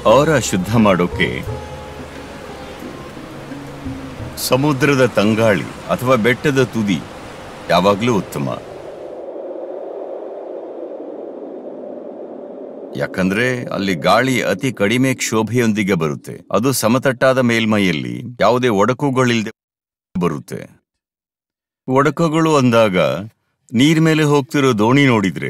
ಅವರ ಶುದ್ಧ ಮಾಡೋಕೆ ಸಮುದ್ರದ ತಂಗಾಳಿ ಅಥವಾ ಬೆಟ್ಟದ ತುದಿ ಯಾವಾಗಲೂ ಉತ್ತಮ ಯಾಕಂದ್ರೆ ಅಲ್ಲಿ ಗಾಳಿ ಅತಿ ಕಡಿಮೆ ಕ್ಷೋಭೆಯೊಂದಿಗೆ ಬರುತ್ತೆ ಅದು ಸಮತಟ್ಟಾದ ಮೇಲ್ಮೈಯಲ್ಲಿ ಯಾವುದೇ ಒಡಕುಗಳಿಲ್ಲದೆ ಬರುತ್ತೆ ಒಡಕುಗಳು ಅಂದಾಗ ನೀರ್ ಮೇಲೆ ಹೋಗ್ತಿರೋ ದೋಣಿ ನೋಡಿದ್ರೆ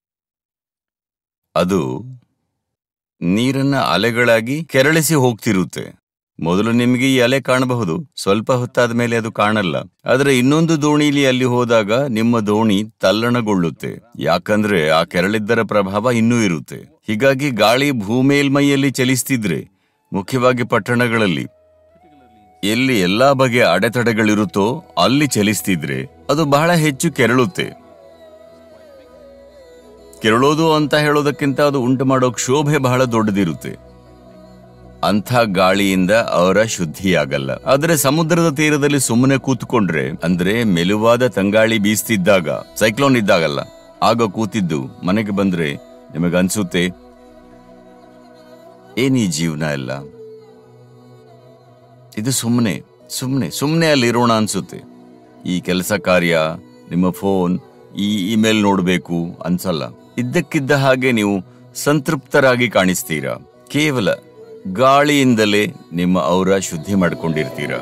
ಅದು ನೀರನ್ನ ಅಲೆಗಳಾಗಿ ಕೆರಳಿಸಿ ಹೋಗ್ತಿರುತ್ತೆ ಮೊದಲು ನಿಮಗೆ ಈ ಅಲೆ ಕಾಣಬಹುದು ಸ್ವಲ್ಪ ಹೊತ್ತಾದ ಮೇಲೆ ಅದು ಕಾಣಲ್ಲ ಆದ್ರೆ ಇನ್ನೊಂದು ದೋಣಿಲಿ ಅಲ್ಲಿ ಹೋದಾಗ ನಿಮ್ಮ ದೋಣಿ ತಲ್ಲಣಗೊಳ್ಳುತ್ತೆ ಯಾಕಂದ್ರೆ ಆ ಕೆರಳಿದ್ದರ ಪ್ರಭಾವ ಇನ್ನೂ ಇರುತ್ತೆ ಹೀಗಾಗಿ ಗಾಳಿ ಭೂಮೇಲ್ಮೈಯಲ್ಲಿ ಚಲಿಸ್ತಿದ್ರೆ ಮುಖ್ಯವಾಗಿ ಪಟ್ಟಣಗಳಲ್ಲಿ ಎಲ್ಲಿ ಎಲ್ಲಾ ಬಗೆಯ ಅಡೆತಡೆಗಳಿರುತ್ತೋ ಅಲ್ಲಿ ಚಲಿಸ್ತಿದ್ರೆ ಅದು ಬಹಳ ಹೆಚ್ಚು ಕೆರಳುತ್ತೆ ಕೆರಳೋದು ಅಂತ ಹೇಳೋದಕ್ಕಿಂತ ಅದು ಉಂಟು ಮಾಡೋ ಕ್ಷೋಭೆ ಬಹಳ ದೊಡ್ಡದಿರುತ್ತೆ ಅಂಥ ಗಾಳಿಯಿಂದ ಅವರ ಶುದ್ಧಿಯಾಗಲ್ಲ ಆದರೆ ಸಮುದ್ರದ ತೀರದಲ್ಲಿ ಸುಮ್ಮನೆ ಕೂತ್ಕೊಂಡ್ರೆ ಅಂದ್ರೆ ಮೆಲುವಾದ ತಂಗಾಳಿ ಬೀಸ್ತಿದ್ದಾಗ ಸೈಕ್ಲೋನ್ ಇದ್ದಾಗಲ್ಲ ಆಗ ಕೂತಿದ್ದು ಮನೆಗೆ ಬಂದ್ರೆ ನಿಮಗನ್ಸುತ್ತೆ ಏನೀ ಜೀವನ ಎಲ್ಲ ಇದು ಸುಮ್ಮನೆ ಸುಮ್ಮನೆ ಸುಮ್ಮನೆ ಅಲ್ಲಿರೋಣ ಅನ್ಸುತ್ತೆ ಈ ಕೆಲಸ ಕಾರ್ಯ ನಿಮ್ಮ ಫೋನ್ ಈ ಇಮೇಲ್ ನೋಡಬೇಕು ಅನ್ಸಲ್ಲ ಇದ್ದಕ್ಕಿದ್ದ ಹಾಗೆ ನೀವು ಸಂತೃಪ್ತರಾಗಿ ಕಾಣಿಸ್ತೀರಾ ಕೇವಲ ಗಾಳಿಯಿಂದಲೇ ನಿಮ್ಮ ಔರ ಶುದ್ಧಿ ಮಾಡ್ಕೊಂಡಿರ್ತೀರಾ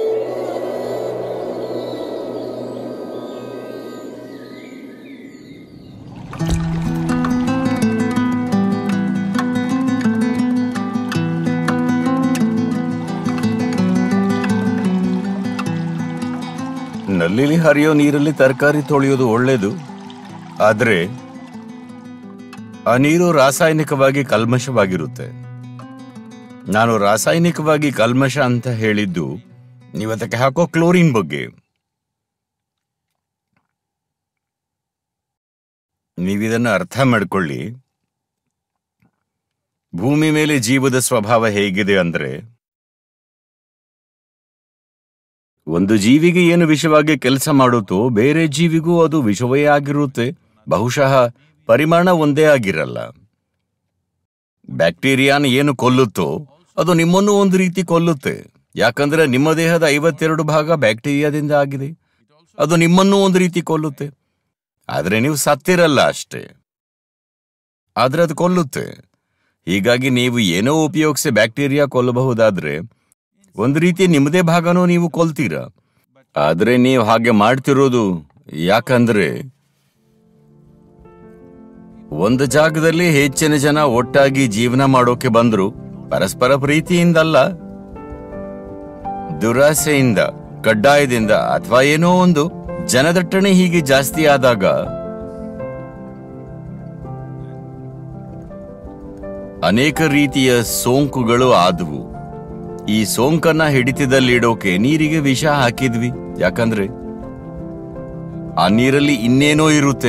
ನಲ್ಲಿಲಿ ಹರಿಯೋ ನೀರಲ್ಲಿ ತರಕಾರಿ ತೊಳೆಯೋದು ಒಳ್ಳೇದು ಆದ್ರೆ ಆ ನೀರು ರಾಸಾಯನಿಕವಾಗಿ ಕಲ್ಮಶವಾಗಿರುತ್ತೆ ನಾನು ರಾಸಾಯನಿಕವಾಗಿ ಕಲ್ಮಶ ಅಂತ ಹೇಳಿದ್ದು ನೀವದಕ್ಕೆ ಹಾಕೋ ಕ್ಲೋರಿನ್ ಬಗ್ಗೆ ನೀವಿದನ್ನು ಅರ್ಥ ಮಾಡ್ಕೊಳ್ಳಿ ಭೂಮಿ ಮೇಲೆ ಜೀವದ ಸ್ವಭಾವ ಹೇಗಿದೆ ಅಂದ್ರೆ ಒಂದು ಜೀವಿಗೆ ಏನು ವಿಷವಾಗಿ ಕೆಲಸ ಮಾಡುತ್ತೋ ಬೇರೆ ಜೀವಿಗೂ ಅದು ವಿಷವೇ ಆಗಿರುತ್ತೆ ಬಹುಶಃ ಪರಿಮಾಣ ಒಂದೇ ಆಗಿರಲ್ಲ ಬ್ಯಾಕ್ಟೀರಿಯಾನ ಏನು ಕೊಲ್ಲುತ್ತೋ ಅದು ನಿಮ್ಮನ್ನು ಒಂದು ರೀತಿ ಕೊಲ್ಲುತ್ತೆ ಯಾಕಂದ್ರೆ ನಿಮ್ಮ ದೇಹದ ಐವತ್ತೆರಡು ಭಾಗ ಬ್ಯಾಕ್ಟೀರಿಯಾದಿಂದ ಆಗಿದೆ ಅದು ನಿಮ್ಮನ್ನೂ ಒಂದು ರೀತಿ ಕೊಲ್ಲುತ್ತೆ ಆದ್ರೆ ನೀವು ಸತ್ತಿರಲ್ಲ ಅಷ್ಟೇ ಆದ್ರೆ ಅದು ಕೊಲ್ಲುತ್ತೆ ಹೀಗಾಗಿ ನೀವು ಏನೋ ಉಪಯೋಗಿಸಿ ಬ್ಯಾಕ್ಟೀರಿಯಾ ಕೊಲ್ಲಬಹುದಾದ್ರೆ ಒಂದು ರೀತಿ ನಿಮ್ಮದೇ ಭಾಗನೂ ನೀವು ಕೊಲ್ತೀರ ಆದ್ರೆ ನೀವು ಹಾಗೆ ಮಾಡ್ತಿರೋದು ಯಾಕಂದ್ರೆ ಒಂದು ಜಾಗದಲ್ಲಿ ಹೆಚ್ಚಿನ ಜನ ಒಟ್ಟಾಗಿ ಜೀವನ ಮಾಡೋಕೆ ಬಂದ್ರು ಪರಸ್ಪರ ಪ್ರೀತಿಯಿಂದಲ್ಲ ದುರಾಸೆಯಿಂದ ಕಡ್ಡಾಯದಿಂದ ಅಥವಾ ಏನೋ ಒಂದು ಜನದಟ್ಟಣೆ ಹೀಗೆ ಜಾಸ್ತಿ ಆದಾಗ ಅನೇಕ ರೀತಿಯ ಸೋಂಕುಗಳು ಆದವು ಈ ಸೋಂಕನ್ನ ಹಿಡಿತದಲ್ಲಿಡೋಕೆ ನೀರಿಗೆ ವಿಷ ಹಾಕಿದ್ವಿ ಯಾಕಂದ್ರೆ ಆ ನೀರಲ್ಲಿ ಇನ್ನೇನೋ ಇರುತ್ತೆ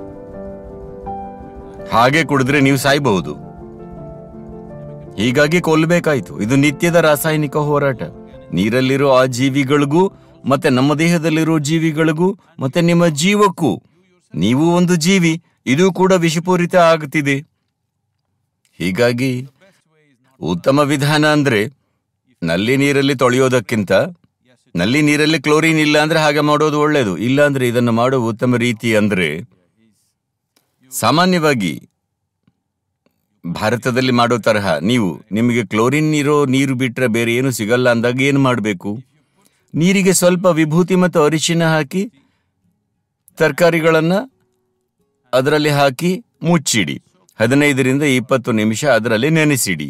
ಹಾಗೆ ಕುಡಿದ್ರೆ ನೀವು ಸಾಯ್ಬಹುದು ಹೀಗಾಗಿ ಕೊಲ್ಲಬೇಕಾಯ್ತು ಇದು ನಿತ್ಯದ ರಾಸಾಯನಿಕ ಹೋರಾಟ ನೀರಲ್ಲಿರೋ ಆ ಜೀವಿಗಳಿಗೂ ಮತ್ತೆ ನಮ್ಮ ದೇಹದಲ್ಲಿರೋ ಜೀವಿಗಳಿಗೂ ಮತ್ತೆ ನಿಮ್ಮ ಜೀವಕ್ಕೂ ನೀವು ಒಂದು ಜೀವಿ ಇದು ಕೂಡ ವಿಷಪೂರಿತ ಆಗುತ್ತಿದೆ ಹೀಗಾಗಿ ಉತ್ತಮ ವಿಧಾನ ಅಂದ್ರೆ ನಲ್ಲಿ ನೀರಲ್ಲಿ ತೊಳೆಯೋದಕ್ಕಿಂತ ನಲ್ಲಿ ನೀರಲ್ಲಿ ಕ್ಲೋರಿನ್ ಇಲ್ಲ ಅಂದ್ರೆ ಹಾಗೆ ಮಾಡೋದು ಒಳ್ಳೇದು ಇಲ್ಲ ಅಂದ್ರೆ ಇದನ್ನು ಮಾಡೋ ಉತ್ತಮ ರೀತಿ ಅಂದ್ರೆ ಸಾಮಾನ್ಯವಾಗಿ ಭಾರತದಲ್ಲಿ ಮಾಡೋ ತರಹ ನೀವು ನಿಮಗೆ ಕ್ಲೋರಿನ್ ಇರೋ ನೀರು ಬಿಟ್ರೆ ಬೇರೆ ಏನು ಸಿಗಲ್ಲ ಅಂದಾಗ ಏನು ಮಾಡಬೇಕು ನೀರಿಗೆ ಸ್ವಲ್ಪ ವಿಭೂತಿ ಮತ್ತು ಅರಿಶಿನ ಹಾಕಿ ತರಕಾರಿಗಳನ್ನ ಅದರಲ್ಲಿ ಹಾಕಿ ಮುಚ್ಚಿಡಿ ಹದಿನೈದರಿಂದ ಇಪ್ಪತ್ತು ನಿಮಿಷ ಅದರಲ್ಲಿ ನೆನೆಸಿಡಿ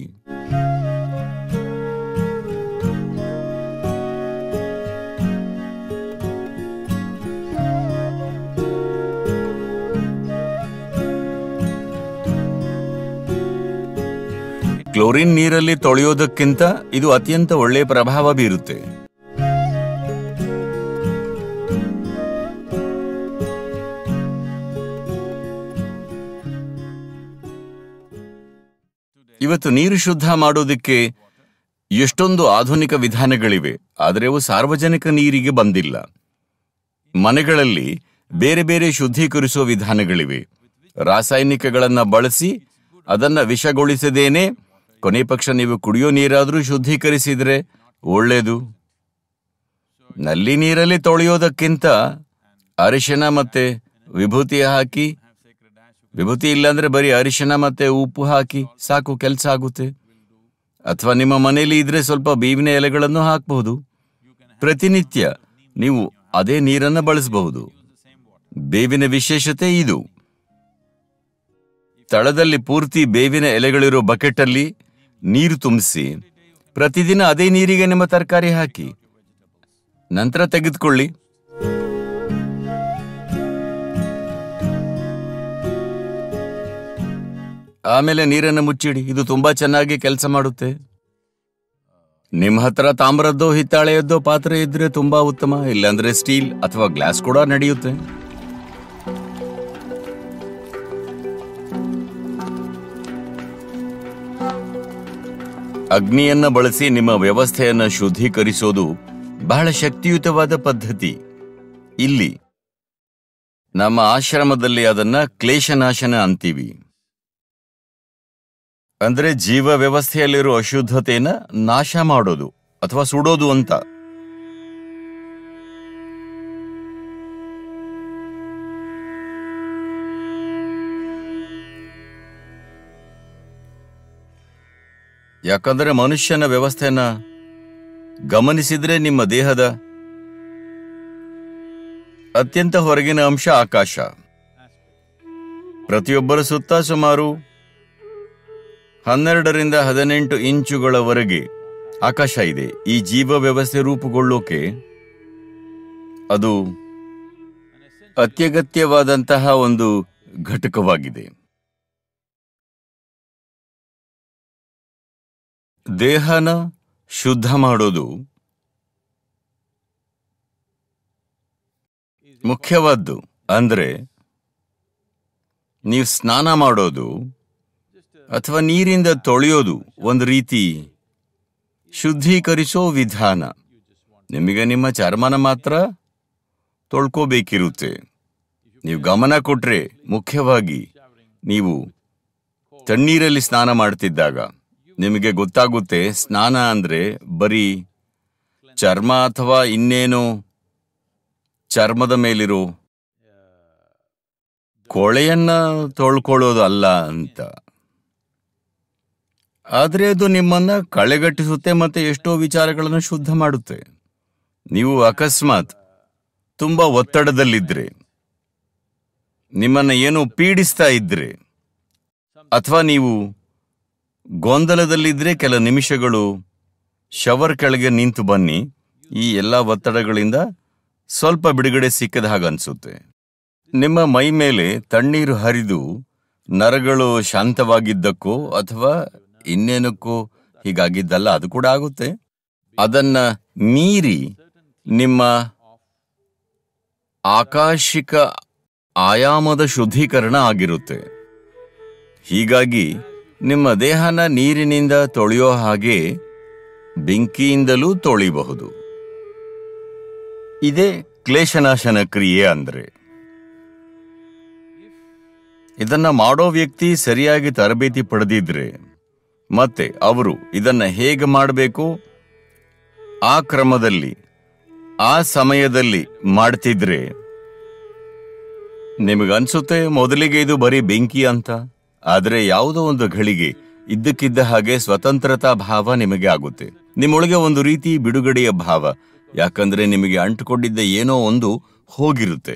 ಕ್ಲೋರಿನ್ ನೀರಲ್ಲಿ ತೊಳೆಯೋದಕ್ಕಿಂತ ಇದು ಅತ್ಯಂತ ಒಳ್ಳೆಯ ಪ್ರಭಾವ ಬೀರುತ್ತೆ ಇವತ್ತು ನೀರು ಶುದ್ಧ ಮಾಡೋದಕ್ಕೆ ಎಷ್ಟೊಂದು ಆಧುನಿಕ ವಿಧಾನಗಳಿವೆ ಆದರೆ ಅವು ಸಾರ್ವಜನಿಕ ನೀರಿಗೆ ಬಂದಿಲ್ಲ ಮನೆಗಳಲ್ಲಿ ಬೇರೆ ಬೇರೆ ಶುದ್ಧೀಕರಿಸುವ ವಿಧಾನಗಳಿವೆ ರಾಸಾಯನಿಕಗಳನ್ನ ಬಳಸಿ ಅದನ್ನ ವಿಷಗೊಳಿಸದೇನೆ ಕೊನೆ ಪಕ್ಷ ನೀವು ಕುಡಿಯೋ ನೀರಾದ್ರೂ ಶುದ್ಧೀಕರಿಸಿದ್ರೆ ಒಳ್ಳೇದು ನಲ್ಲಿ ನೀರಲ್ಲಿ ತೊಳೆಯೋದಕ್ಕಿಂತ ಅರಿಶಿನ ಮತ್ತೆ ವಿಭೂತಿ ಹಾಕಿ ವಿಭೂತಿ ಇಲ್ಲಾಂದ್ರೆ ಬರೀ ಅರಿಶಿನ ಮತ್ತೆ ಉಪ್ಪು ಹಾಕಿ ಸಾಕು ಕೆಲಸ ಆಗುತ್ತೆ ಅಥವಾ ನಿಮ್ಮ ಮನೆಯಲ್ಲಿ ಇದ್ರೆ ಸ್ವಲ್ಪ ಬೇವಿನ ಎಲೆಗಳನ್ನು ಹಾಕಬಹುದು ಪ್ರತಿನಿತ್ಯ ನೀವು ಅದೇ ನೀರನ್ನ ಬಳಸಬಹುದು ಬೇವಿನ ವಿಶೇಷತೆ ಇದು ತಳದಲ್ಲಿ ಪೂರ್ತಿ ಬೇವಿನ ಎಲೆಗಳಿರೋ ಬಕೆಟ್ ಅಲ್ಲಿ ನೀರು ತುಂಬಿಸಿ ಪ್ರತಿದಿನ ಅದೇ ನೀರಿಗೆ ನಿಮ್ಮ ತರಕಾರಿ ಹಾಕಿ ನಂತರ ತೆಗೆದುಕೊಳ್ಳಿ ಆಮೇಲೆ ನೀರನ್ನು ಮುಚ್ಚಿಡಿ ಇದು ತುಂಬಾ ಚೆನ್ನಾಗಿ ಕೆಲಸ ಮಾಡುತ್ತೆ ನಿಮ್ಮ ಹತ್ರ ತಾಮ್ರದ್ದೋ ಹಿತ್ತಾಳೆಯದ್ದೋ ಪಾತ್ರೆ ಇದ್ರೆ ತುಂಬಾ ಉತ್ತಮ ಇಲ್ಲಾಂದ್ರೆ ಸ್ಟೀಲ್ ಅಥವಾ ಗ್ಲಾಸ್ ಕೂಡ ನಡೆಯುತ್ತೆ ಅಗ್ನಿಯನ್ನ ಬಳಸಿ ನಿಮ್ಮ ವ್ಯವಸ್ಥೆಯನ್ನ ಶುದ್ಧೀಕರಿಸೋದು ಬಹಳ ಶಕ್ತಿಯುತವಾದ ಪದ್ಧತಿ ಇಲ್ಲಿ ನಮ್ಮ ಆಶ್ರಮದಲ್ಲಿ ಅದನ್ನ ಕ್ಲೇಶನಾಶನ ಅಂತೀವಿ ಅಂದ್ರೆ ಜೀವ ವ್ಯವಸ್ಥೆಯಲ್ಲಿರೋ ಅಶುದ್ಧತೆನ ನಾಶ ಮಾಡೋದು ಅಥವಾ ಸುಡೋದು ಅಂತ ಯಾಕಂದ್ರೆ ಮನುಷ್ಯನ ವ್ಯವಸ್ಥೆನ ಗಮನಿಸಿದ್ರೆ ನಿಮ್ಮ ದೇಹದ ಅತ್ಯಂತ ಹೊರಗಿನ ಅಂಶ ಆಕಾಶ ಪ್ರತಿಯೊಬ್ಬರ ಸುತ್ತ ಸುಮಾರು ಹನ್ನೆರಡರಿಂದ ಹದಿನೆಂಟು ಇಂಚುಗಳವರೆಗೆ ಆಕಾಶ ಇದೆ ಈ ಜೀವ ವ್ಯವಸ್ಥೆ ರೂಪುಗೊಳ್ಳೋಕೆ ಅದು ಅತ್ಯಗತ್ಯವಾದಂತಹ ಒಂದು ಘಟಕವಾಗಿದೆ ದೇಹನ ಶುದ್ಧ ಮಾಡೋದು ಮುಖ್ಯವಾದ್ದು ಅಂದ್ರೆ ನೀವು ಸ್ನಾನ ಮಾಡೋದು ಅಥವಾ ನೀರಿಂದ ತೊಳೆಯೋದು ಒಂದು ರೀತಿ ಶುದ್ಧೀಕರಿಸೋ ವಿಧಾನ ನಿಮಗೆ ನಿಮ್ಮ ಚರ್ಮನ ಮಾತ್ರ ತೊಳ್ಕೋಬೇಕಿರುತ್ತೆ ನೀವು ಗಮನ ಕೊಟ್ರೆ ಮುಖ್ಯವಾಗಿ ನೀವು ತಣ್ಣೀರಲ್ಲಿ ಸ್ನಾನ ಮಾಡ್ತಿದ್ದಾಗ ನಿಮಗೆ ಗೊತ್ತಾಗುತ್ತೆ ಸ್ನಾನ ಅಂದ್ರೆ ಬರೀ ಚರ್ಮ ಅಥವಾ ಇನ್ನೇನೋ ಚರ್ಮದ ಮೇಲಿರೋ ಕೊಳೆಯನ್ನ ತೊಳ್ಕೊಳ್ಳೋದು ಅಲ್ಲ ಅಂತ ಆದ್ರೆ ಅದು ನಿಮ್ಮನ್ನ ಕಳೆಗಟ್ಟಿಸುತ್ತೆ ಮತ್ತೆ ಎಷ್ಟೋ ವಿಚಾರಗಳನ್ನು ಶುದ್ಧ ಮಾಡುತ್ತೆ ನೀವು ಅಕಸ್ಮಾತ್ ತುಂಬಾ ಒತ್ತಡದಲ್ಲಿದ್ರೆ ನಿಮ್ಮನ್ನ ಏನು ಪೀಡಿಸ್ತಾ ಇದ್ರೆ ಅಥವಾ ನೀವು ಗೊಂದಲದಲ್ಲಿದ್ರೆ ಕೆಲ ನಿಮಿಷಗಳು ಶವರ್ ಕೆಳಗೆ ನಿಂತು ಬನ್ನಿ ಈ ಎಲ್ಲ ಒತ್ತಡಗಳಿಂದ ಸ್ವಲ್ಪ ಬಿಡುಗಡೆ ಸಿಕ್ಕದ ಹಾಗೆ ಅನ್ಸುತ್ತೆ ನಿಮ್ಮ ಮೈ ಮೇಲೆ ತಣ್ಣೀರು ಹರಿದು ನರಗಳು ಶಾಂತವಾಗಿದ್ದಕ್ಕೋ ಅಥವಾ ಇನ್ನೇನಕ್ಕೋ ಹೀಗಾಗಿದ್ದಲ್ಲ ಅದು ಕೂಡ ಆಗುತ್ತೆ ಅದನ್ನ ಮೀರಿ ನಿಮ್ಮ ಆಕಾಶಿಕ ಆಯಾಮದ ಶುದ್ಧೀಕರಣ ಆಗಿರುತ್ತೆ ಹೀಗಾಗಿ ನಿಮ್ಮ ದೇಹನ ನೀರಿನಿಂದ ತೊಳೆಯೋ ಹಾಗೆ ಬೆಂಕಿಯಿಂದಲೂ ತೊಳಿಬಹುದು ಇದೇ ಕ್ಲೇಶನಾಶನ ಕ್ರಿಯೆ ಅಂದ್ರೆ ಇದನ್ನ ಮಾಡೋ ವ್ಯಕ್ತಿ ಸರಿಯಾಗಿ ತರಬೇತಿ ಪಡೆದಿದ್ರೆ ಮತ್ತೆ ಅವರು ಇದನ್ನ ಹೇಗೆ ಮಾಡಬೇಕು ಆ ಕ್ರಮದಲ್ಲಿ ಆ ಸಮಯದಲ್ಲಿ ಮಾಡ್ತಿದ್ರೆ ನಿಮಗನ್ಸುತ್ತೆ ಮೊದಲಿಗೆ ಇದು ಬರೀ ಬೆಂಕಿ ಅಂತ ಆದ್ರೆ ಯಾವುದೋ ಒಂದು ಘಳಿಗೆ ಇದ್ದಕ್ಕಿದ್ದ ಹಾಗೆ ಸ್ವತಂತ್ರತಾ ಭಾವ ನಿಮಗೆ ಆಗುತ್ತೆ ನಿಮ್ಮೊಳಗೆ ಒಂದು ರೀತಿ ಬಿಡುಗಡೆಯ ಭಾವ ಯಾಕಂದ್ರೆ ನಿಮಗೆ ಅಂಟುಕೊಂಡಿದ್ದ ಏನೋ ಒಂದು ಹೋಗಿರುತ್ತೆ